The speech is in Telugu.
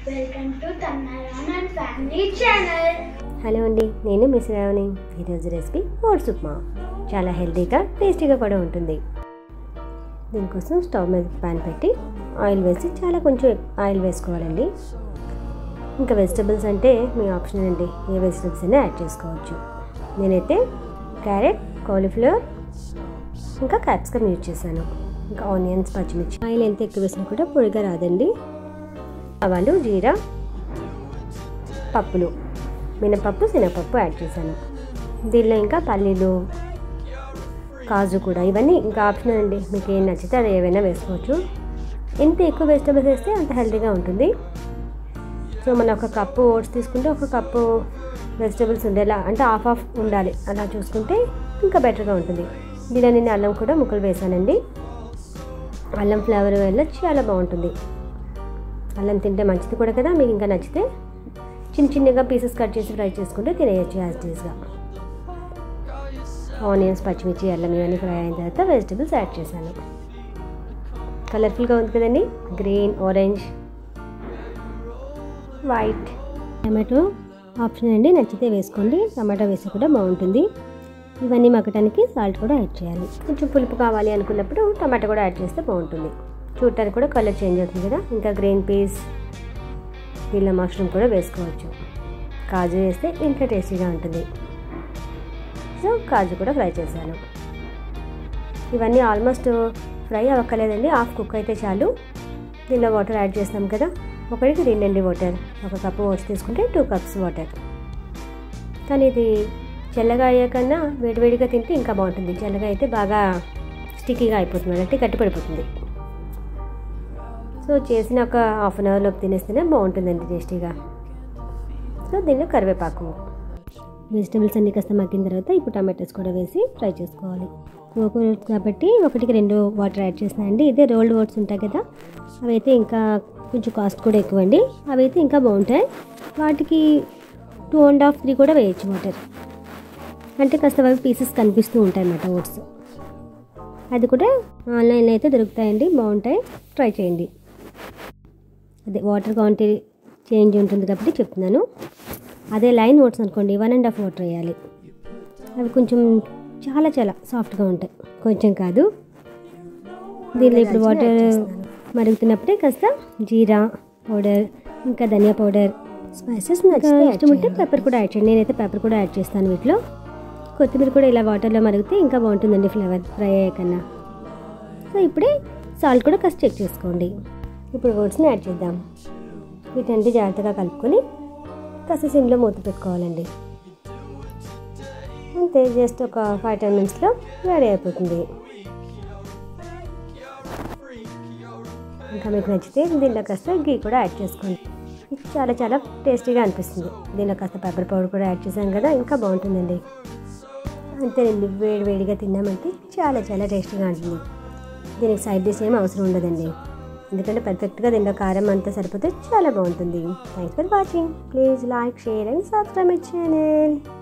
వెల్కమ్ టు తన్నారాన్ అండ్ ఫ్యామిలీ ఛానల్ హలో అండి నేను మిస్ రావణి ఈరోజు రెసిపీ ఓట్స్ ఉప్మా చాలా హెల్తీగా టేస్టీగా కూడా ఉంటుంది దీనికోసం స్టవ్ మీద ప్యాన్ పెట్టి ఆయిల్ వేసి చాలా కొంచెం ఆయిల్ వేసుకోవాలండి ఇంకా వెజిటబుల్స్ అంటే మీ ఆప్షన్ అండి ఏ వెజిటబుల్స్ అయినా యాడ్ చేసుకోవచ్చు నేనైతే క్యారెట్ కాలీఫ్లవర్ ఇంకా క్యాప్సికమ్ యూజ్ చేశాను ఇంకా ఆనియన్స్ పచ్చిమిర్చి ఆయిల్ ఎంత ఎక్కువ వేసినా కూడా పొడిగా రాదండి ఆవాలు జీరా పప్పులు మినపప్పు శనగపప్పు యాడ్ చేశాను దీనిలో ఇంకా పల్లీలు కాజు కూడా ఇవన్నీ ఇంకా ఆప్షనల్ అండి మీకు ఏం నచ్చితే అది ఏవైనా వేసుకోవచ్చు ఎంత ఎక్కువ వెజిటబుల్స్ వేస్తే అంత హెల్తీగా ఉంటుంది సో మనం ఒక కప్పు ఓట్స్ తీసుకుంటే ఒక కప్పు వెజిటబుల్స్ ఉండేలా అంటే హాఫ్ ఆఫ్ ఉండాలి అలా చూసుకుంటే ఇంకా బెటర్గా ఉంటుంది దీనిలో నేను అల్లం కూడా ముక్కలు వేసానండి అల్లం ఫ్లేవర్ వల్ల చాలా బాగుంటుంది అల్లం తింటే మంచిది కూడా కదా మీకు ఇంకా నచ్చితే చిన్న చిన్నగా పీసెస్ కట్ చేసి ఫ్రై చేసుకుంటే తినేయచ్చు యాజ్ టీస్గా ఆనియన్స్ పచ్చిమిర్చి అల్లం ఇవన్నీ ఫ్రై అయిన తర్వాత వెజిటబుల్స్ యాడ్ చేశాను కలర్ఫుల్గా ఉంది కదండి green orange white tomato option అండి నచ్చితే వేసుకోండి టమాటో వేసి కూడా బాగుంటుంది ఇవన్నీ మగ్గటానికి సాల్ట్ కూడా యాడ్ చేయాలి కొంచెం పులుపు కావాలి అనుకున్నప్పుడు టమాటో కూడా యాడ్ చేస్తే బాగుంటుంది చూడటానికి కూడా కలర్ చేంజ్ అవుతుంది కదా ఇంకా గ్రీన్ పీస్ దీనిలో మష్రూమ్ కూడా వేసుకోవచ్చు కాజు వేస్తే ఇంకా టేస్టీగా ఉంటుంది సో కాజు కూడా ఫ్రై చేశాను ఇవన్నీ ఆల్మోస్ట్ ఫ్రై అవ్వక్కలేదండి హాఫ్ కుక్ అయితే చాలు దీనిలో వాటర్ యాడ్ చేస్తాం కదా ఒకటికి రెండండి వాటర్ ఒక కప్పు ఓట్స్ తీసుకుంటే టూ కప్స్ వాటర్ కానీ ఇది చల్లగా అయ్యాకన్నా వేడివేడిగా తింటే ఇంకా బాగుంటుంది చల్లగా అయితే బాగా స్టిక్కీగా అయిపోతుంది అంటే గట్టిపడిపోతుంది సో చేసిన ఒక హాఫ్ అన్ అవర్లోకి తినేస్తేనే బాగుంటుందండి టేస్టీగా సో దీనిలో కరివేపాకు వెజిటబుల్స్ అన్ని కాస్త మగ్గిన తర్వాత ఇప్పుడు టమాటోస్ కూడా వేసి ఫ్రై చేసుకోవాలి కోకో ఓట్స్ కాబట్టి ఒకటికి రెండు వాటర్ యాడ్ చేస్తానండి ఇదే రోల్డ్ ఓట్స్ ఉంటాయి కదా అవి అయితే ఇంకా కొంచెం కాస్ట్ కూడా ఎక్కువ అండి అవి అయితే ఇంకా బాగుంటాయి వాటికి టూ అండ్ హాఫ్ త్రీ కూడా వేయచ్చు వాటర్ అంటే కాస్త అవి పీసెస్ కనిపిస్తూ ఉంటాయి అన్నమాట ఓట్స్ అది కూడా ఆన్లైన్లో అయితే దొరుకుతాయండి బాగుంటాయి ట్రై చేయండి అదే వాటర్ క్వాంటిటీ చేంజ్ ఉంటుంది కాబట్టి చెప్తున్నాను అదే లైన్ ఓట్స్ అనుకోండి వన్ అండ్ హాఫ్ వాటర్ వేయాలి అవి కొంచెం చాలా చాలా సాఫ్ట్గా ఉంటాయి కొంచెం కాదు దీనిలో ఇప్పుడు వాటర్ మరుగుతున్నప్పుడే కాస్త జీరా పౌడర్ ఇంకా ధనియా పౌడర్ స్పైసెస్ నచ్చితే ఇష్టం ఉంటే పెప్పర్ కూడా యాడ్ చేయండి నేనైతే పెప్పర్ కూడా యాడ్ చేస్తాను వీటిలో కొత్తిమీర కూడా ఇలా వాటర్లో మరిగితే ఇంకా బాగుంటుందండి ఫ్లేవర్ ఫ్రై అయ్యాకన్నా సో ఇప్పుడే సాల్ట్ కూడా కాస్త చెక్ చేసుకోండి ఇప్పుడు ఓట్స్ని యాడ్ చేద్దాం వీటంటే జాగ్రత్తగా కలుపుకొని కాస్త సిమ్లో మూత పెట్టుకోవాలండి అంతే జస్ట్ ఒక ఫైవ్ టెన్ మినిట్స్లో రెడీ అయిపోతుంది ఇంకా మీకు నచ్చితే దీనిలో కాస్త గీ కూడా యాడ్ చేసుకోండి ఇది చాలా చాలా టేస్టీగా అనిపిస్తుంది దీనిలో కాస్త పెప్పర్ పౌడర్ కూడా యాడ్ చేశాం కదా ఇంకా బాగుంటుందండి అంతేనండి వేడి వేడిగా తిన్నామంటే చాలా చాలా టేస్టీగా ఉంటుంది దీనికి సైడ్ డిష్ ఏం అవసరం ఉండదండి ఎందుకంటే పర్ఫెక్ట్గా దీంట్లో కారం అంతా సరిపోతే చాలా బాగుంటుంది thanks for watching please like share and subscribe my channel